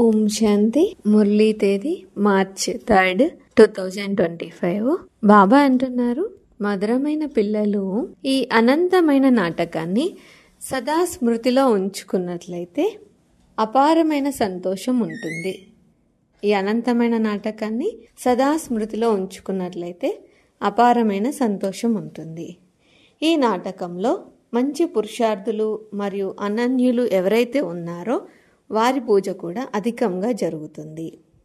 ఓం శాంతి మురళీ తేదీ March third two thousand twenty five Baba అంటున్నారు మధురమైన పిల్లలు ఈ అనంతమైన నాటకాన్ని సదా స్మృతిలో ఉంచుకున్నట్లయితే అపారమైన సంతోషం ఉంటుంది ఈ అనంతమైన నాటకాన్ని సదా స్మృతిలో ఉంచుకున్నట్లయితే అపారమైన సంతోషం ఉంటుంది ఈ నాటకంలో మంచి పురుషార్థులు మరియు అనన్యులు ఎవరైతే ఉన్నారో వారి పూజ కూడా అధికంగా జరుగుతుంది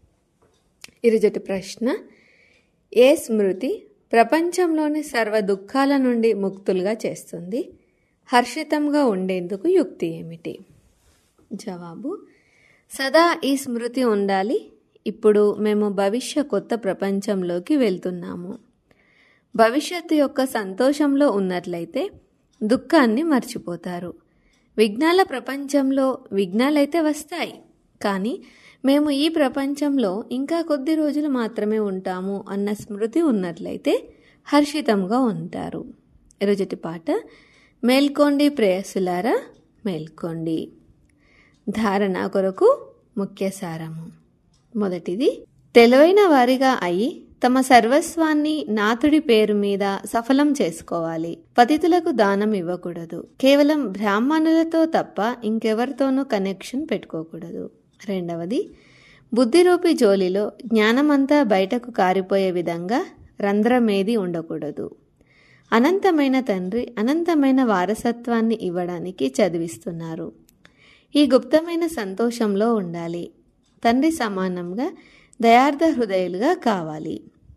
ఇరుజటి ప్రశ్న ఏ స్మృతి ప్రపంచంలోని సర్వ దుఃఖాల నుండి ముక్తులుగా చేస్తుంది హర్షితంగా ఉండేందుకు యుక్తి ఏమిటి జవాబు సదా ఈ స్మృతి ఉండాలి ఇప్పుడు మేము భవిష్య కొత్త ప్రపంచంలోకి వెళ్తున్నాము భవిష్యత్తు యొక్క సంతోషంలో ఉన్నట్లయితే దుఃఖాన్ని మర్చిపోతారు విఘ్నాల ప్రపంచంలో విఘ్నాలైతే వస్తాయి కానీ మేము ఈ ప్రపంచంలో ఇంకా కొద్ది రోజులు మాత్రమే ఉంటాము అన్న స్మృతి ఉన్నట్లయితే హర్షితంగా ఉంటారు ఈరోజుటి పాట మేల్కోండి ప్రేయసులారా మేల్కోండి ధారణ కొరకు ముఖ్య సారము మొదటిది తెలివైన వారిగా అయి తమ సర్వస్వాన్ని నాథుడి పేరు మీద సఫలం చేసుకోవాలి పతితులకు దానం ఇవ్వకూడదు కేవలం బ్రాహ్మణులతో తప్ప ఇంకెవరితోనూ కనెక్షన్ పెట్టుకోకూడదు రెండవది బుద్ధిరూపి జోలిలో జ్ఞానమంతా బయటకు కారిపోయే విధంగా రంధ్రమేది ఉండకూడదు అనంతమైన తండ్రి అనంతమైన వారసత్వాన్ని ఇవ్వడానికి చదివిస్తున్నారు ఈ గుప్తమైన సంతోషంలో ఉండాలి తండ్రి సమానంగా దయార్థ హృదయులుగా కావాలి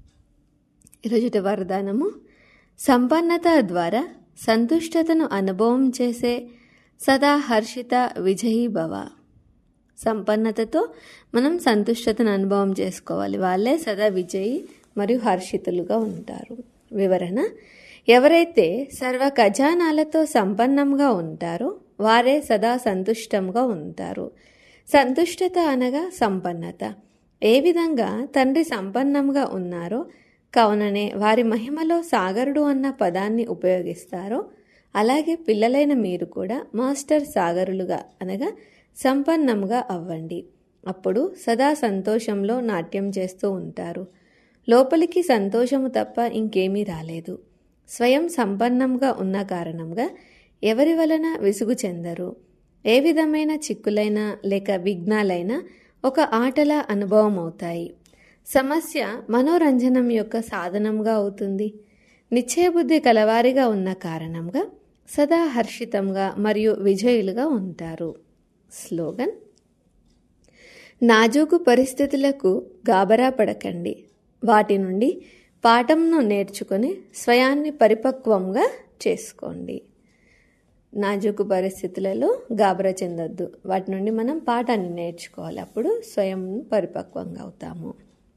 ఈరోజుటి వరదానము సంపన్నత ద్వారా సంతుష్టతను అనుభవం చేసే సదా హర్షిత విజయీ భవ సంపన్నతతో మనం సంతుష్టతను అనుభవం చేసుకోవాలి వాళ్ళే సదా విజయి మరియు హర్షితులుగా ఉంటారు వివరణ ఎవరైతే సర్వ ఖజానాలతో సంపన్నంగా ఉంటారో వారే సదా సంతుష్టంగా ఉంటారు సంతుష్టత అనగా సంపన్నత ఏ విధంగా తండ్రి సంపన్నంగా ఉన్నారో కావుననే వారి మహిమలో సాగరుడు అన్న పదాన్ని ఉపయోగిస్తారో అలాగే పిల్లలైన మీరు కూడా మాస్టర్ సాగరులుగా అనగా సంపన్నంగా అవ్వండి అప్పుడు సదా సంతోషంలో నాట్యం చేస్తూ ఉంటారు లోపలికి సంతోషము తప్ప ఇంకేమీ రాలేదు స్వయం సంపన్నంగా ఉన్న కారణంగా ఎవరి వలన విసుగు చెందరు ఏ విధమైన చిక్కులైనా లేక విఘ్నాలైనా ఒక ఆటల అనుభవం అవుతాయి సమస్య మనోరంజనం యొక్క సాధనంగా అవుతుంది నిశ్చయబుద్ధి కలవారిగా ఉన్న కారణంగా సదా హర్షితంగా మరియు విజయులుగా ఉంటారు స్లోగన్ నాజూకు పరిస్థితులకు గాబరా పడకండి వాటి నుండి పాఠంను నేర్చుకొని స్వయాన్ని పరిపక్వంగా చేసుకోండి నాజూకు పరిస్థితులలో గాబరా చెందొద్దు వాటి నుండి మనం పాఠాన్ని నేర్చుకోవాలి అప్పుడు స్వయం పరిపక్వంగా అవుతాము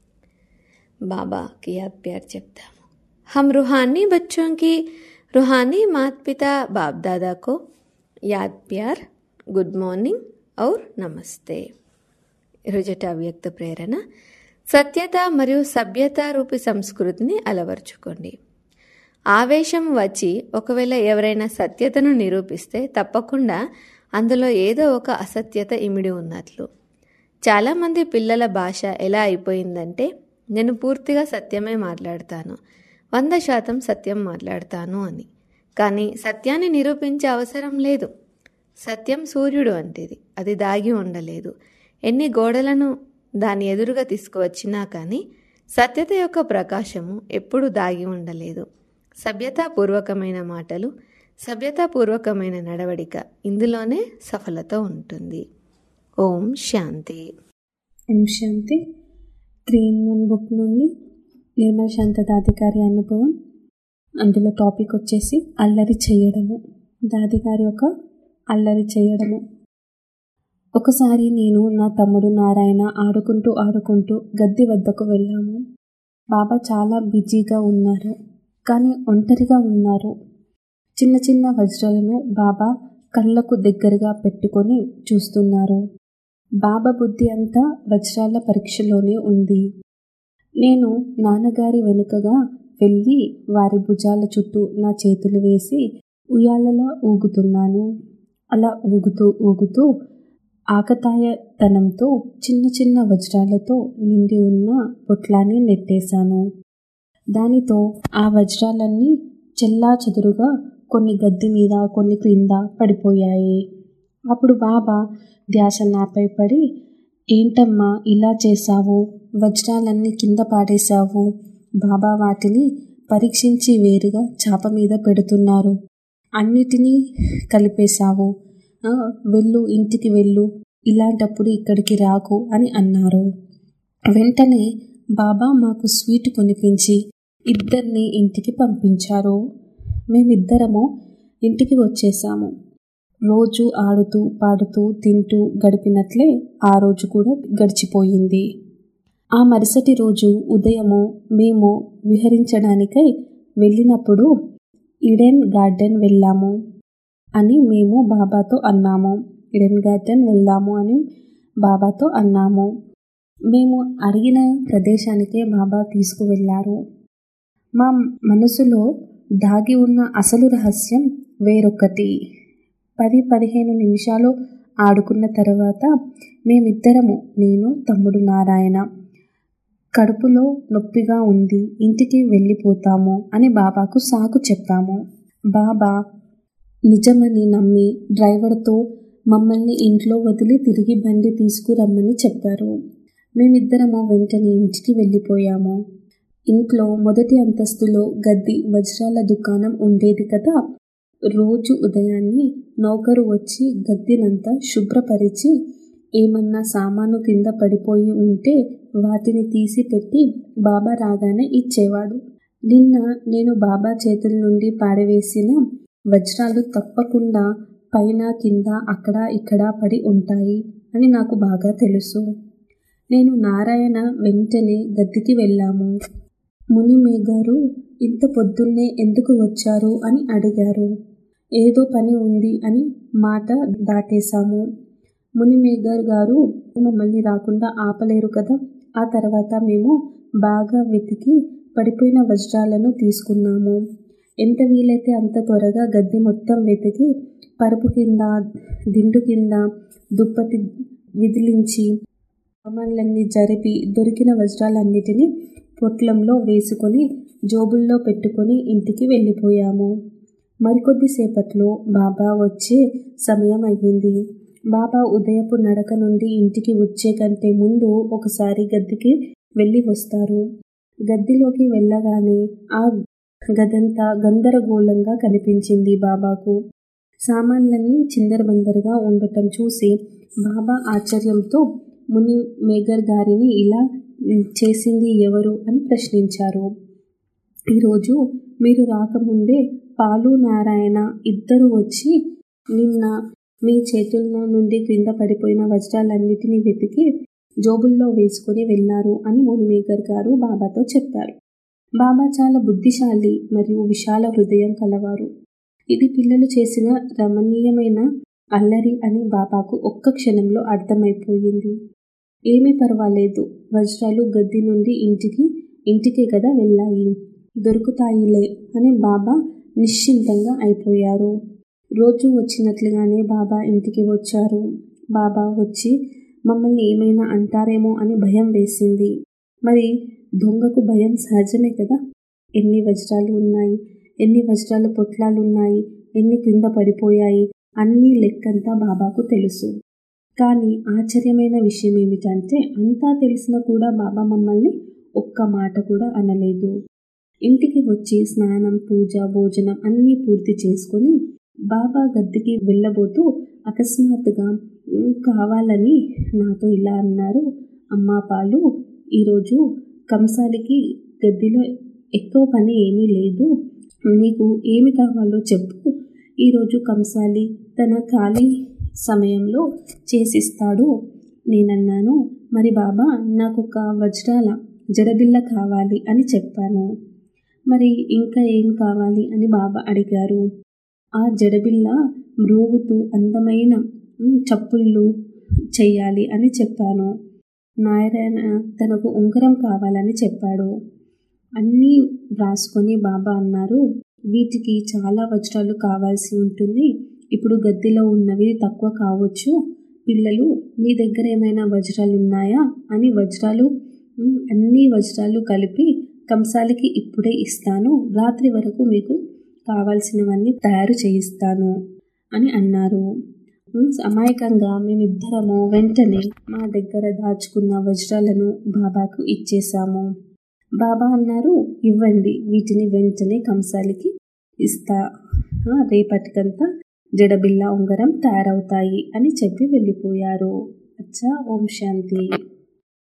బాబాకి యాద్ ప్యార్ చెప్తాము हम रूहानी बच्चों की रूहानी माता पिता बाप दादा को याद प्यार గుడ్ మార్నింగ్ ఔర్ నమస్తే ఈరోజట అవ్యక్త ప్రేరణ సత్యత మరియు సభ్యత రూపి సంస్కృతిని అలవర్చుకోండి ఆవేశం వచ్చి ఒకవేళ ఎవరైనా సత్యతను నిరూపిస్తే తప్పకుండా అందులో ఏదో ఒక అసత్యత ఇమిడి ఉన్నట్లు చాలామంది పిల్లల భాష ఎలా అయిపోయిందంటే నేను పూర్తిగా సత్యమే మాట్లాడతాను వంద శాతం సత్యం మాట్లాడతాను అని కానీ సత్యాన్ని నిరూపించే అవసరం లేదు సత్యం సూర్యుడు వంటిది అది దాగి ఉండలేదు ఎన్ని గోడలను దాని ఎదురుగా తీసుకువచ్చినా కానీ సత్యత యొక్క ప్రకాశము ఎప్పుడూ దాగి ఉండలేదు సభ్యతాపూర్వకమైన మాటలు సభ్యతాపూర్వకమైన నడవడిక ఇందులోనే సఫలత ఉంటుంది Om Shanti Om Shanti three in one book నుండి నిర్మల్ శాంతదాధికారి అనుభవం అందులో టాపిక్ వచ్చేసి అల్లరి చేయడము దాదిగారి యొక్క అల్లరి చేయడము ఒకసారి నేను నా తమ్ముడు నారాయణ ఆడుకుంటూ ఆడుకుంటూ గద్దె వద్దకు వెళ్ళాము బాబా చాలా బిజీగా ఉన్నారు కానీ ఒంటరిగా ఉన్నారు చిన్న చిన్న వజ్రాలను బాబా కళ్ళకు దగ్గరగా పెట్టుకొని చూస్తున్నారు బాబా బుద్ధి అంతా వజ్రాల పరీక్షలోనే ఉంది నేను నాన్నగారి వెనుకగా వెళ్ళి వారి భుజాల చుట్టూ నా చేతులు వేసి ఉయ్యాలలా ఊగుతున్నాను అలా ఊగుతూ ఊగుతూ ఆకతాయతనంతో చిన్న చిన్న వజ్రాలతో నిండి ఉన్న పొట్లాన్ని నెట్టేశాను దానితో ఆ వజ్రాలన్నీ చెల్లా చెదురుగా కొన్ని గద్దె మీద కొన్ని క్రింద పడిపోయాయి అప్పుడు బాబా ధ్యాస నాపై పడి ఏంటమ్మా ఇలా చేశావు వజ్రాలన్నీ కింద పాడేశావు బాబా వాటిని పరీక్షించి వేరుగా చాప మీద పెడుతున్నారు అన్నిటినీ కలిపేశావు వెళ్ళు ఇంటికి వెళ్ళు ఇలాంటప్పుడు ఇక్కడికి రాకు అని అన్నారు వెంటనే బాబా మాకు స్వీట్ కొనిపించి ఇద్దరిని ఇంటికి పంపించారు మేమిద్దరము ఇంటికి వచ్చేసాము రోజు ఆడుతూ పాడుతూ తింటూ గడిపినట్లే ఆ రోజు కూడా గడిచిపోయింది ఆ మరుసటి రోజు ఉదయము మేము విహరించడానికై వెళ్ళినప్పుడు ఈడెన్ గార్డెన్ వెళ్ళాము అని మేము బాబాతో అన్నాము ఈడెన్ గార్డెన్ వెళ్దాము అని బాబాతో అన్నాము మేము అడిగిన ప్రదేశానికే బాబా తీసుకువెళ్ళారు మా మనసులో దాగి ఉన్న అసలు రహస్యం వేరొకటి పది పదిహేను నిమిషాలు ఆడుకున్న తర్వాత మేమిద్దరము నేను తమ్ముడు నారాయణ కడుపులో నొప్పిగా ఉంది ఇంటికి వెళ్ళిపోతాము అని బాబాకు సాకు చెప్పాము బాబా నిజమని నమ్మి డ్రైవర్తో మమ్మల్ని ఇంట్లో వదిలి తిరిగి బండి తీసుకురమ్మని చెప్పారు మేమిద్దరము వెంటనే ఇంటికి వెళ్ళిపోయాము ఇంట్లో మొదటి అంతస్తులో గద్ది వజ్రాల దుకాణం ఉండేది కదా రోజు ఉదయాన్నే నౌకరు వచ్చి గద్దినంతా శుభ్రపరిచి ఏమన్నా సామాను కింద పడిపోయి ఉంటే వాటిని తీసి పెట్టి బాబా రాగానే ఇచ్చేవాడు నిన్న నేను బాబా చేతుల నుండి పాడవేసిన వజ్రాలు తప్పకుండా పైన కింద అక్కడ ఇక్కడ పడి ఉంటాయి అని నాకు బాగా తెలుసు నేను నారాయణ వెంటనే గద్దికి వెళ్ళాము మునిమే గారు ఇంత పొద్దున్నే ఎందుకు వచ్చారు అని అడిగారు ఏదో పని ఉంది అని మాట దాటేశాము మునిమేగర్ గారు మమ్మల్ని రాకుండా ఆపలేరు కదా ఆ తర్వాత మేము బాగా వెతికి పడిపోయిన వజ్రాలను తీసుకున్నాము ఎంత వీలైతే అంత త్వరగా గద్దె మొత్తం వెతికి పరుపు కింద దిండు కింద దుప్పటి విదిలించి సామాన్లన్నీ జరిపి దొరికిన వజ్రాలన్నిటినీ పొట్లంలో వేసుకొని జోబుల్లో పెట్టుకొని ఇంటికి వెళ్ళిపోయాము మరికొద్దిసేపట్లో బాబా వచ్చే సమయం అయ్యింది బాబా ఉదయపు నడక నుండి ఇంటికి వచ్చే కంటే ముందు ఒకసారి గద్దెకి వెళ్ళి వస్తారు గద్దెలోకి వెళ్ళగానే ఆ గదంతా గందరగోళంగా కనిపించింది బాబాకు సామాన్లన్నీ చిందరబందరగా ఉండటం చూసి బాబా ఆశ్చర్యంతో ముని మేఘర్ గారిని ఇలా చేసింది ఎవరు అని ప్రశ్నించారు ఈరోజు మీరు రాకముందే పాలు నారాయణ ఇద్దరు వచ్చి నిన్న మీ చేతుల్లో నుండి క్రింద పడిపోయిన వజ్రాలన్నిటినీ వెతికి జోబుల్లో వేసుకుని వెళ్ళారు అని మునిమేఘర్ గారు బాబాతో చెప్పారు బాబా చాలా బుద్ధిశాలి మరియు విశాల హృదయం కలవారు ఇది పిల్లలు చేసిన రమణీయమైన అల్లరి అని బాబాకు ఒక్క క్షణంలో అర్థమైపోయింది ఏమీ పర్వాలేదు వజ్రాలు గద్ది నుండి ఇంటికి ఇంటికే కదా వెళ్ళాయి దొరుకుతాయిలే అని బాబా నిశ్చింతంగా అయిపోయారు రోజు వచ్చినట్లుగానే బాబా ఇంటికి వచ్చారు బాబా వచ్చి మమ్మల్ని ఏమైనా అంటారేమో అని భయం వేసింది మరి దొంగకు భయం సహజమే కదా ఎన్ని వజ్రాలు ఉన్నాయి ఎన్ని వజ్రాల పొట్లాలు ఉన్నాయి ఎన్ని క్రింద పడిపోయాయి అన్నీ లెక్కంతా బాబాకు తెలుసు కానీ ఆశ్చర్యమైన విషయం ఏమిటంటే అంతా తెలిసినా కూడా బాబా మమ్మల్ని ఒక్క మాట కూడా అనలేదు ఇంటికి వచ్చి స్నానం పూజ భోజనం అన్నీ పూర్తి చేసుకొని బాబా గద్దెకి వెళ్ళబోతూ అకస్మాత్తుగా కావాలని నాతో ఇలా అన్నారు అమ్మా పాలు ఈరోజు కంసాలికి గద్దెలో ఎక్కువ పని ఏమీ లేదు నీకు ఏమి కావాలో చెప్పు ఈరోజు కంసాలి తన ఖాళీ సమయంలో చేసిస్తాడు నేనన్నాను మరి బాబా నాకు ఒక వజ్రాల జడబిల్ల కావాలి అని చెప్పాను మరి ఇంకా ఏం కావాలి అని బాబా అడిగారు ఆ జడబిల్ల మ్రోగుతూ అందమైన చప్పుళ్ళు చెయ్యాలి అని చెప్పాను నారాయణ తనకు ఉంగరం కావాలని చెప్పాడు అన్నీ వ్రాసుకొని బాబా అన్నారు వీటికి చాలా వజ్రాలు కావాల్సి ఉంటుంది ఇప్పుడు గద్దెలో ఉన్నవి తక్కువ కావచ్చు పిల్లలు మీ దగ్గర ఏమైనా వజ్రాలు ఉన్నాయా అని వజ్రాలు "ఉమ్, అన్ని వజ్రాలు కలిపి కంసాలికి ఇప్పుడే ఇస్తాను రాత్రి వరకు మీకు కావాల్సినవన్నీ తయారు చేయిస్తాను అని అన్నారు ఉమ్, అమాయకంగా మేమిద్దరము వెంటనే మా దగ్గర దాచుకున్న వజ్రాలను బాబాకు ఇచ్చేశాము బాబా అన్నారు ఇవ్వండి వీటిని వెంటనే కంసాలికి ఇస్తా ఆ, రేపటికంతా జడబిల్ల ఉంగరం తయారవుతాయి అని చెప్పి వెళ్ళిపోయారు అచ్చా ఓం శాంతి